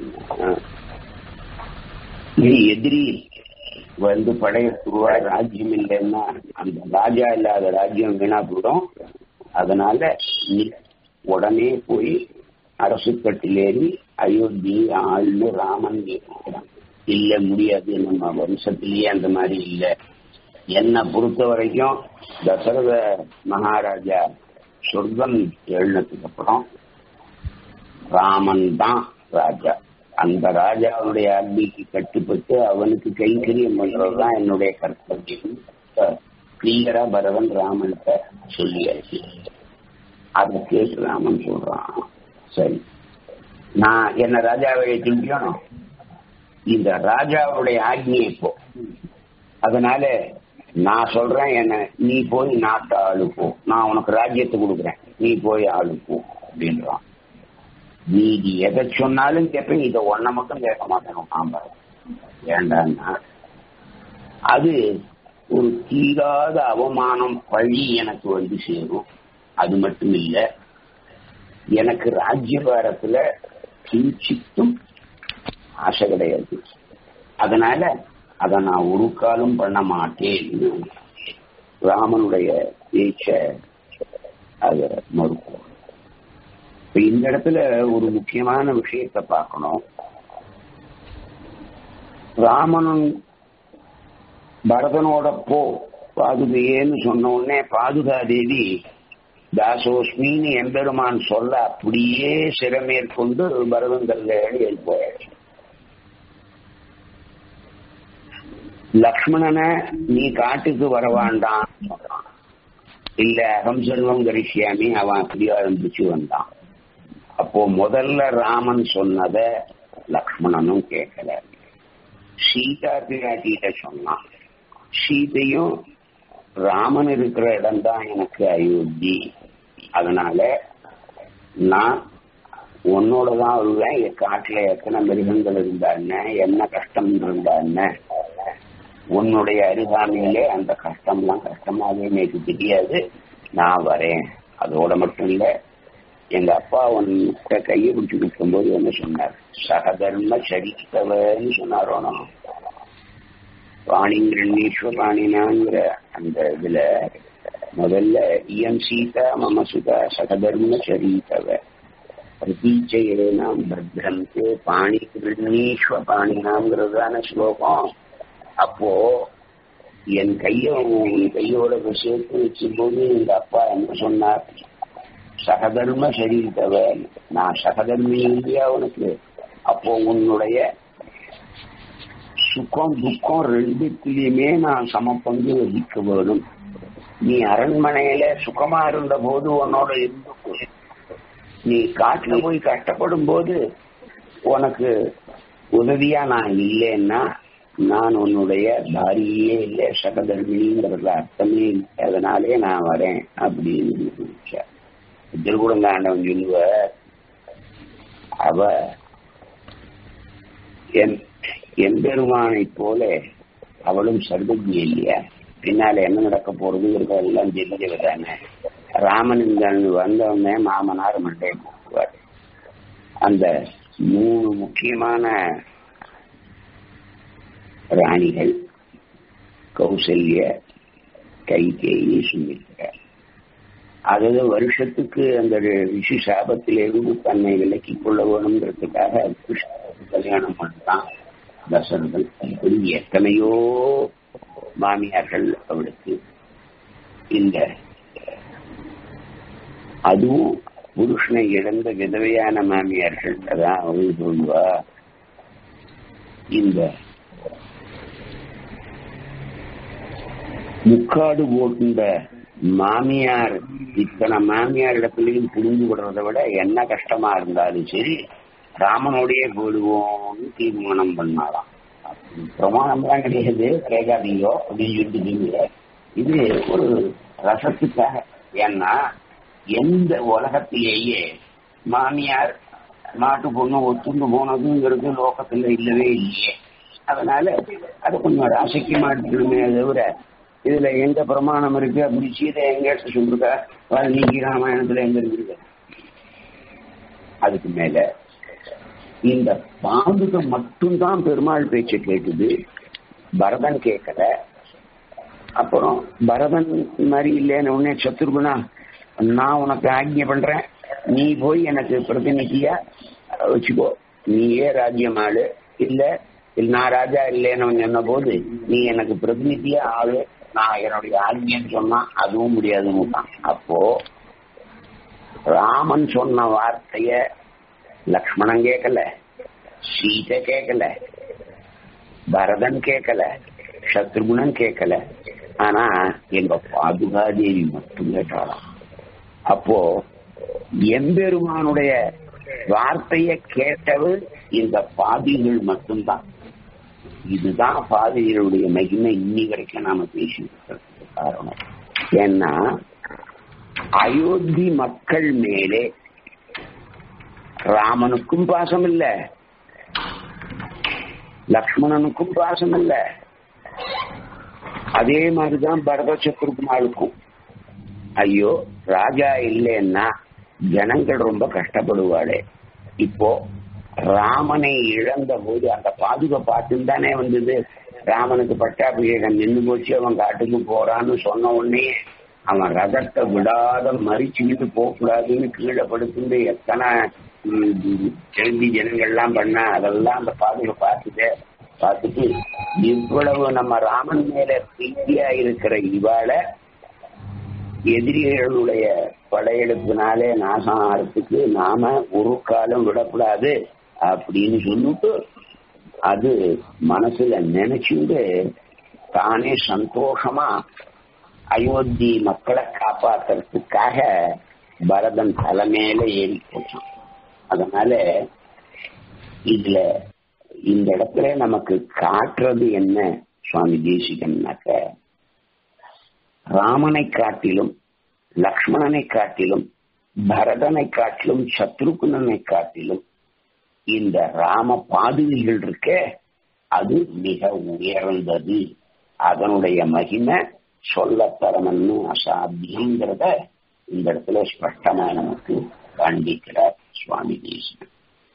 இது எதிரி வந்து படைய துருவா ராஜ்யம் இல்லைன்னா அந்த ராஜா இல்லாத ராஜ்யம் வீணா போயிடும் அதனால உடனே போய் அரசு கட்டிலேறி அயோத்தி ஆள்னு ராமன் கேட்கிறான் இல்ல முடியாது நம்ம வம்சத்திலேயே அந்த மாதிரி இல்ல என்னை பொறுத்த வரைக்கும் தசரத மகாராஜா சொர்க்கம் எழுனதுக்கு அப்புறம் ராமன் தான் ராஜா அந்த ராஜாவுடைய ஆத்மிக்கு கட்டுப்பட்டு அவனுக்கு கைங்கரியம் பண்றதுதான் என்னுடைய கர்த்தவியம் கிளியரா பரவன் ராமன்கிட்ட சொல்லியாச்சு அதை கேட்டு ராமன் சொல்றான் சரி நான் என்ன ராஜாவை திரும்பியணும் இந்த ராஜாவுடைய ஆக்னி இப்போ அதனால நான் சொல்றேன் என்ன நீ போய் நாட்டு ஆளு போ நான் உனக்கு ராஜ்யத்தை கொடுக்குறேன் நீ போய் ஆளு போ அப்படின்றான் நீதி எதை சொன்னாலும் கேட்பேன் இதை ஒன்ன மட்டும் கேட்க மாட்டேன் ஆம்பா ஏண்டான்னா அது ஒரு தீராத அவமானம் பழி எனக்கு வந்து சேரும் அது மட்டும் இல்ல எனக்கு ராஜ்யபாரத்துல கிஞ்சித்தும் ஆசை கிடையாது அதனால அதை நான் ஒரு காலம் பண்ண மாட்டேன் ராமனுடைய பேச்ச அத மறுப்போம் இப்ப இந்த இடத்துல ஒரு முக்கியமான விஷயத்தை பார்க்கணும் ராமனும் பரதனோட போ பாதுகையேன்னு சொன்ன உடனே பாதுகா தேவி தாசோஸ்மின்னு எம்பெருமான் சொல்ல அப்படியே சிறமேற்கொண்டு பரதன் கல்லையாடி எழுப்போயாச்சு லக்ஷ்மணனை நீ காட்டுக்கு வர வேண்டாம் இல்ல அகம் செல்வம் கரிசியாமி அவன் அப்படியே ஆரம்பிச்சு வந்தான் அப்போ முதல்ல ராமன் சொன்னத லக்ஷ்மணனும் கேட்கல சீதா பிராட்டிகிட்ட சொன்னான் சீதையும் ராமன் இருக்கிற இடம் தான் எனக்கு அயோத்தி அதனால நான் உன்னோட தான் வருவேன் என் காட்டுல எத்தனை மிருகங்கள் இருந்தா என்ன என்ன கஷ்டம் இருந்தா என்ன உன்னுடைய அருகாமையிலே அந்த கஷ்டம்லாம் கஷ்டமாவே எனக்கு தெரியாது நான் வரேன் அதோட மட்டும் இல்ல எங்க அப்பா உன்கிட்ட கையை பிடிச்சு கொடுக்கும்போது என்ன சொன்னார் சகதர்ம சரித்தவன்னு சொன்னாரோ பாணிங்கிரண்ணீஸ்வர பாணினாங்கிற அந்த இதுல முதல்ல இயம் சீதா மம சுதா சகதர்ம சரித்தவ பிரதீச்சையேனாம் பத்ரந்தே பாணி கிருண்ணீஸ்வ பாணினாங்கிறதான ஸ்லோகம் அப்போ என் கைய உன் கையோட சேர்த்து வச்சும்போது எங்க அப்பா என்ன சொன்னார் சகதர்ம சரித்தவ நான் சகதர்மி இல்லையா உனக்கு அப்போ உன்னுடைய சுகம் துக்கம் ரெண்டுத்திலையுமே நான் சம பங்கு வகிக்க வேணும் நீ அரண்மனையில சுகமா இருந்த போது உன்னோட இருந்து நீ காட்டுல போய் கஷ்டப்படும் போது உனக்கு உதவியா நான் இல்லைன்னா நான் உன்னுடைய பாரியே இல்லை சகதர்மிங்கிறது அர்த்தமே இல்லை அதனாலே நான் வரேன் அப்படின்னு திருக்குடங்காண்டவன் சொல்லுவ அவ என் எம்பெருமானை போல அவளும் சர்வஜி இல்லையா பின்னால என்ன நடக்க போறதுங்கிறத எல்லாம் தெரிஞ்சவ தானே ராமன் இங்க வந்தவனே மாமனார் மண்டே போக்குவார் அந்த மூணு முக்கியமான ராணிகள் கௌசல்ய கைகேயி சுமித்ரா அதாவது வருஷத்துக்கு அந்த ரிஷி சாபத்திலிருந்து தன்னை விலக்கிக் கொள்ள வேணுங்கிறதுக்காக கல்யாணம் பண்ணான் தசரதன் இப்படி எத்தனையோ மாமியார்கள் அவளுக்கு இந்த அதுவும் புருஷனை இழந்த விதவையான மாமியார்கள் அதான் அவள் சொல்லுவா இந்த முக்காடு போட்டுண்ட மாமியார் இத்தனை மாமியார் இடத்துலயும் புரிஞ்சு விடுறத விட என்ன கஷ்டமா இருந்தாலும் சரி ராமனோடைய போடுவோம்னு தீர்மானம் பண்ணாலாம் பிரமாணம் தான் கிடையாது கேட்காதீங்கோ அப்படின்னு சொல்லிட்டு இது ஒரு ரசத்துக்காக ஏன்னா எந்த உலகத்திலேயே மாமியார் மாட்டு பொண்ணு ஒத்துண்டு போனதுங்கிறது லோகத்துல இல்லவே இல்லையே அதனால அது கொஞ்சம் ராசிக்கமா எடுத்துக்கணுமே தவிர இதுல எங்க பிரமாணம் இருக்கு அப்படி சீதை எங்க எடுத்து சொல்லிருக்கா வால்மீகி ராமாயணத்துல எங்க இருக்கு அதுக்கு மேல இந்த பாம்புக மட்டும்தான் பெருமாள் பேச்சை கேட்டுது பரதன் கேட்கல அப்புறம் பரதன் மாதிரி இல்லைன்னு உடனே சத்துருகுணா நான் உனக்கு ஆக்ஞை பண்றேன் நீ போய் எனக்கு பிரதிநிதியா வச்சுக்கோ நீயே ராஜ்யம் ஆளு இல்ல நான் ராஜா இல்லைன்னு சொன்ன போது நீ எனக்கு பிரதிநிதியா ஆளு நான் என்னுடைய ஆக்ஞன்னு சொன்னா அதுவும் முடியாதுன்னு அப்போ ராமன் சொன்ன வார்த்தைய லக்ஷ்மணன் கேட்கல சீதை கேட்கல பரதன் கேட்கல சத்ருகுணன் கேட்கல ஆனா எங்க பாதுகாதேவி மட்டும் கேட்டாலாம் அப்போ எம்பெருமானுடைய வார்த்தைய கேட்டவர் இந்த பாதிகள் மட்டும்தான் இதுதான் பாதிகளுடைய மகிமை இன்னி வரைக்கும் நாம பேசிட்டு காரணம் ஏன்னா அயோத்தி மக்கள் மேலே ராமனுக்கும் பாசம் இல்ல லக்ஷ்மணனுக்கும் பாசம் இல்ல அதே மாதிரிதான் பரத சத்ருகுமாருக்கும் ஐயோ ராஜா இல்லைன்னா ஜனங்கள் ரொம்ப கஷ்டப்படுவாளே இப்போ ராமனை இழந்த போது அந்த பாதுகா பாட்டுன்னு தானே வந்தது ராமனுக்கு பட்டாபிஷேகம் நின்று போச்சு அவன் காட்டுக்கு போறான்னு சொன்ன உடனே அவன் ரதத்தை விடாத மறிச்சுக்கிட்டு போகக்கூடாதுன்னு கீழே படுத்துட்டு எத்தனை கேள்வி ஜனங்கள்லாம் பண்ண அதெல்லாம் அந்த பாதுகா பார்த்துட்டு பார்த்துட்டு இவ்வளவு நம்ம ராமன் மேல பிரீத்தியா இருக்கிற இவாளை எதிரிகளுடைய படையெடுப்பினாலே நாசம் ஆறதுக்கு நாம ஒரு காலம் விடக்கூடாது அப்படின்னு சொல்லிட்டு அது மனசுல நினைச்சுட்டு தானே சந்தோஷமா அயோத்தி மக்களை காப்பாத்துறதுக்காக பரதன் தலைமையில ஏறி போச்சான் அதனால இதுல இந்த இடத்துல நமக்கு காட்டுறது என்ன சுவாமி தேசிகன்னாக்க ராமனை காட்டிலும் லக்ஷ்மணனை காட்டிலும் பரதனை காட்டிலும் சத்ருகுணனை காட்டிலும் இந்த ராம பாதுகைகள் இருக்க அது மிக உயர்ந்தது அதனுடைய மகிமை சொல்லத்தரமன்னு அசாத்தியங்கிறத இந்த இடத்துல ஸ்பஷ்டமா நமக்கு காண்பிக்கிறார் சுவாமி தேசிகன்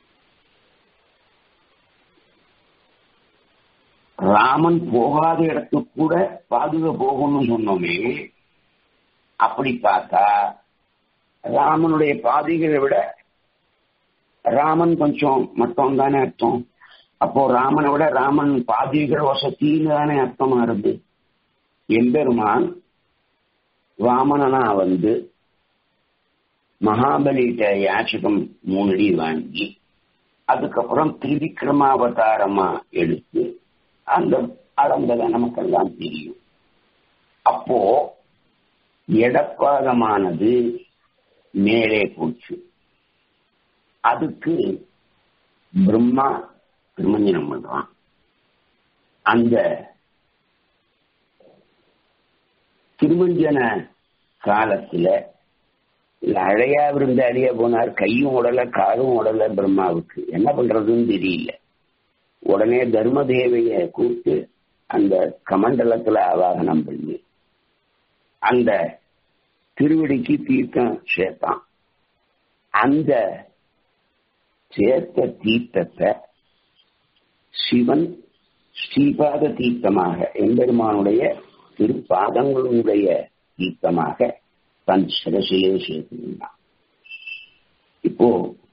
ராமன் போகாத இடத்துக்கு கூட பாதுகா போகணும்னு சொன்னோமே அப்படி பார்த்தா ராமனுடைய பாதைகளை விட ராமன் கொஞ்சம் மட்டும் தானே அர்த்தம் அப்போ ராமனை விட ராமன் பாதிகள் வசத்தின்னு தானே அர்த்தமா இருந்து எம்பெருமான் வாமனனா வந்து மகாபலிட்ட யாச்சகம் மூணடி வாங்கி அதுக்கப்புறம் திரிவிக்ரமாவதாரமா எடுத்து அந்த அளந்ததை நமக்கெல்லாம் தெரியும் அப்போ எடப்பாகமானது மேலே போச்சு அதுக்கு பிரம்மா திருமஞ்சனம் பண்றான் அந்த திருமஞ்சன காலத்துல அழையா விருந்த அழிய போனார் கையும் உடல காலும் உடல பிரம்மாவுக்கு என்ன பண்றதுன்னு தெரியல உடனே தர்மதேவைய கூப்பிட்டு அந்த கமண்டலத்துல ஆவாகனம் பண்ணி அந்த திருவடிக்கு தீர்த்தம் சேர்த்தான் அந்த சேர்த்த தீர்த்தத்தை சிவன் ஸ்ரீபாத தீர்த்தமாக எம்பெருமானுடைய திருப்பாதங்களுடைய தீர்த்தமாக தன் சிரசிலே சேர்த்திருந்தான் இப்போ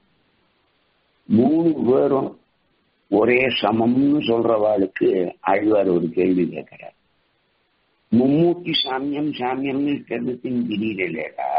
மூணு பேரும் ஒரே சமம்னு சொல்றவாளுக்கு ஆழ்வார் ஒரு கேள்வி கேட்கிறார் மும்மூர்த்தி சாமியம் சாமியம்னு இருக்கிறதுக்கு தெரியலடா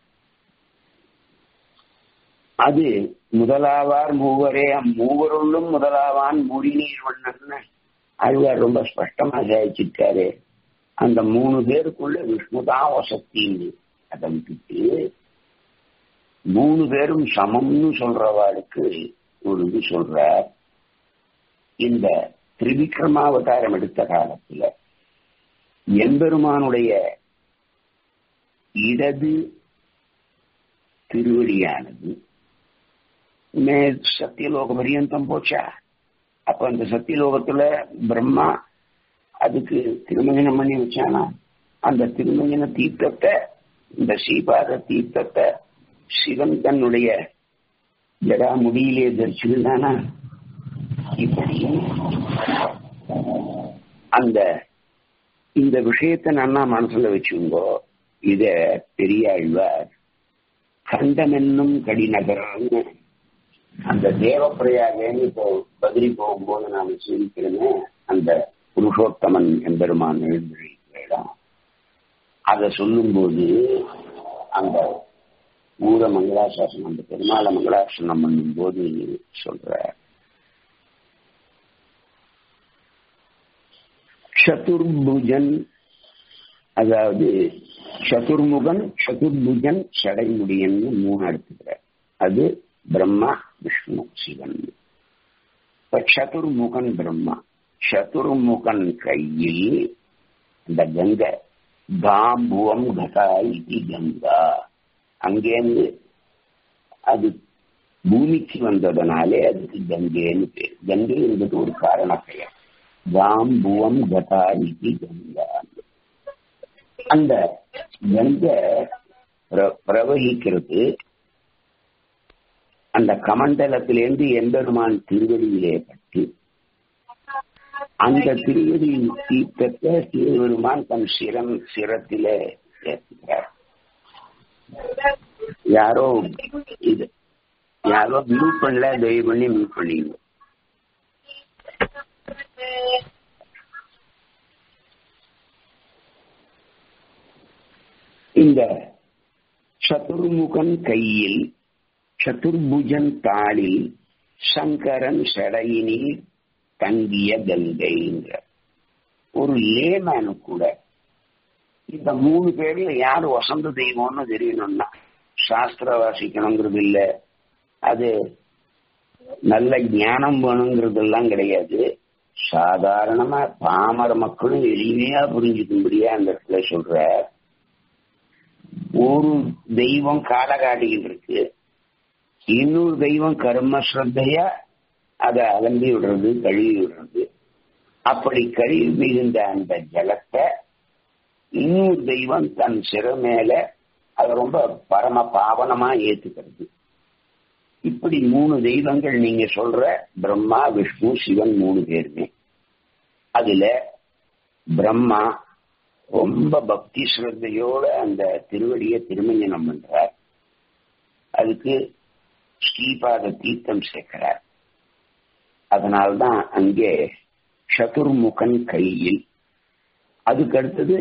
அது முதலாவார் மூவரே அம்மூவருள்ளும் முதலாவான் மூடிநீர் வண்ணன்னு ஆழ்வார் ரொம்ப ஸ்பஷ்டமா சாதிச்சிருக்காரு அந்த மூணு பேருக்குள்ள விஷ்ணுதான் வசத்தின்னு அதை விட்டுட்டு மூணு பேரும் சமம்னு சொல்றவாளுக்கு ஒரு இது சொல்ற இந்த திரிவிக்ரமாவதாரம் எடுத்த காலத்துல எம்பெருமானுடைய இடது திருவடியானது மே சத்தியலோக பரியந்தம் போச்சா அப்ப அந்த சத்தியலோகத்துல பிரம்மா அதுக்கு திருமஞ்சனம் பண்ணி வச்சானா அந்த திருமஞ்சன தீர்த்தத்தை இந்த ஸ்ரீபாத தீர்த்தத்தை சிவன் தன்னுடைய ஜடா முடியிலே தரிச்சுதானா இப்படி அந்த இந்த விஷயத்தை நன்னா மனசுல வச்சுங்கோ இத பெரியாழ்வார் கண்டமென்னும் கடிநகர்னு அந்த தேவப்பிரயாகன்னு இப்போ பதிரி போகும்போது நாம சிரிக்கிறேன்னு அந்த புருஷோத்தமன் எம்பெருமான் எழுந்திருக்கிற இடம் அதை சொல்லும்போது அந்த ஊர மங்களாசாசனம் அந்த பெருமாளை மங்களாசனம் பண்ணும்போது சொல்ற சதுர்புஜன் அதாவது சதுர்முகன் சதுர்புஜன் சடைமுடியன்னு மூணு எடுத்துக்கிறார் அது பிரம்மா விஷ்ணு சிவன் இப்ப சதுர்முகன் பிரம்மா சதுர்முகன் கையில் அந்த கங்கை காம்புவம் கதா இது கங்கா அங்கேருந்து அது பூமிக்கு வந்ததனாலே அதுக்கு கங்கைன்னு பேர் கங்கை என்பது ஒரு காரண பெயர் காம்புவம் கதா இது கங்கா அந்த கங்கை பிரவகிக்கிறது அந்த கமண்டலத்திலிருந்து எம்பெருமான் திருவடியிலே பட்டு அந்த திருவடி தீர்த்தத்தை திருவெருமான் தன் சிரம் சிரத்திலே சேர்த்துக்கிறார் யாரோ இது யாரோ மியூட் பண்ணல தயவு பண்ணி மியூட் பண்ணிங்க இந்த சதுர்முகன் கையில் சதுர்புஜன் தாளில் சங்கரன் சடையினில் தங்கிய கங்கைங்கிற ஒரு லேமேனு கூட இந்த மூணு பேர்ல யாரு வசந்த தெய்வம்னு தெரியணும்னா சாஸ்திர வாசிக்கணுங்கிறது இல்ல அது நல்ல ஞானம் வேணுங்கிறதெல்லாம் கிடையாது சாதாரணமா பாமர மக்களும் எளிமையா புரிஞ்சுக்கும்படியா அந்த இடத்துல சொல்ற ஒரு தெய்வம் காலகாடியில் இருக்கு இன்னொரு தெய்வம் கர்ம ஸ்ரத்தையா அதை அலம்பி விடுறது கழுவி விடுறது அப்படி கழுவி மிகுந்த அந்த ஜலத்தை இன்னொரு தெய்வம் தன் சிற மேல அதை ரொம்ப பரம பாவனமா ஏத்துக்கிறது இப்படி மூணு தெய்வங்கள் நீங்க சொல்ற பிரம்மா விஷ்ணு சிவன் மூணு பேருமே அதுல பிரம்மா ரொம்ப பக்தி ஸ்ரத்தையோட அந்த திருவடியை திருமஞ்சனம் பண்றார் அதுக்கு ஸ்ரீபாத தீர்த்தம் சேர்க்கிறார் அதனால்தான் அங்கே சதுர்முகன் கையில் அதுக்கு அடுத்தது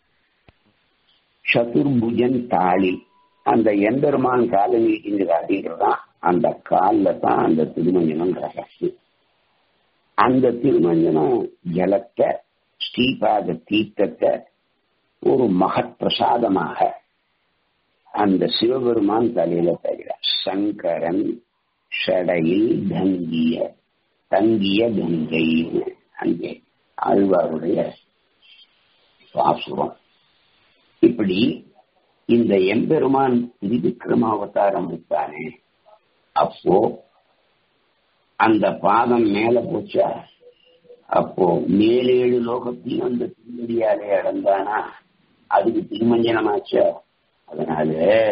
சதுர்புஜன் தாளி அந்த எம்பெருமான் கால நீட்டிங்கிற அப்படிங்கிறதான் அந்த காலில் தான் அந்த திருமஞ்சனம் ரகசு அந்த திருமஞ்சனம் ஜலத்தை ஸ்ரீபாத தீர்த்தத்தை ஒரு மகத் பிரசாதமாக அந்த சிவபெருமான் தலையில தருகிறார் சங்கரன் ஷடையில் தங்கிய தங்கிய கங்கைன்னு அங்கே ஆழ்வாருடைய பாசுரம் இப்படி இந்த எம்பெருமான் திரிவிக்ரமாவதாரம் விட்டானே அப்போ அந்த பாதம் மேல போச்சா அப்போ மேலேழு லோகத்தையும் அந்த திருமடியாலே அடந்தானா அதுக்கு திருமஞ்சனமாச்சா அதனால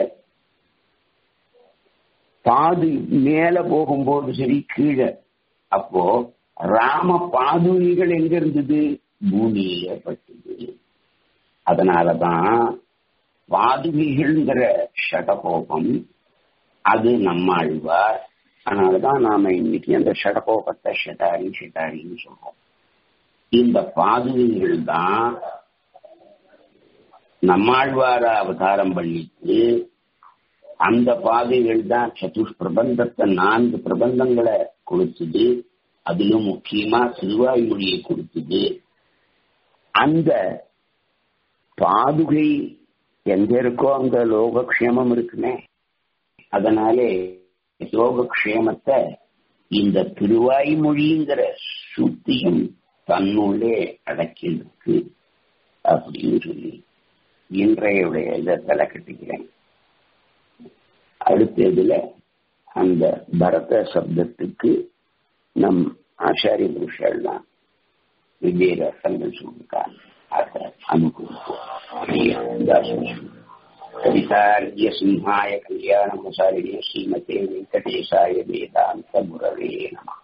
பாது மேல போகும்போது சரி கீழே அப்போ ராம பாதுகைகள் எங்க இருந்தது பூமியில பட்டது அதனாலதான் பாதுகைகள்ங்கிற ஷடகோபம் அது நம்மாழ்வார் அதனாலதான் நாம இன்னைக்கு அந்த ஷடகோபத்தை ஷட்டாரி ஷட்டாரின்னு சொல்றோம் இந்த பாதுகைகள் தான் நம்மாழ்வார அவதாரம் பண்ணிட்டு அந்த பாதைகள் தான் சதுஷ் பிரபந்தத்தை நான்கு பிரபந்தங்களை கொடுத்தது அதிலும் முக்கியமா திருவாய்மொழியை கொடுத்தது அந்த பாதுகை எங்க இருக்கோ அங்க லோகக்ஷேமம் இருக்குமே அதனாலே யோகக்ஷேமத்தை இந்த திருவாய்மொழிங்கிற சுத்தியும் தன்னுள்ளே அடக்கியிருக்கு அப்படின்னு சொல்லி இன்றையுடைய இதை தலை கட்டிக்கிறேன் அடுத்த இதுல அந்த பரத சப்தத்துக்கு நம் ஆச்சாரிய புருஷர் தான் விஜயரசங்கள் சொல்லிருக்காங்க அதை அனுகூலிப்போம் கவிதார்ய சிம்ஹாய கல்யாண மசாலினே ஸ்ரீமதே வெங்கடேசாய வேதாந்த முரவே நம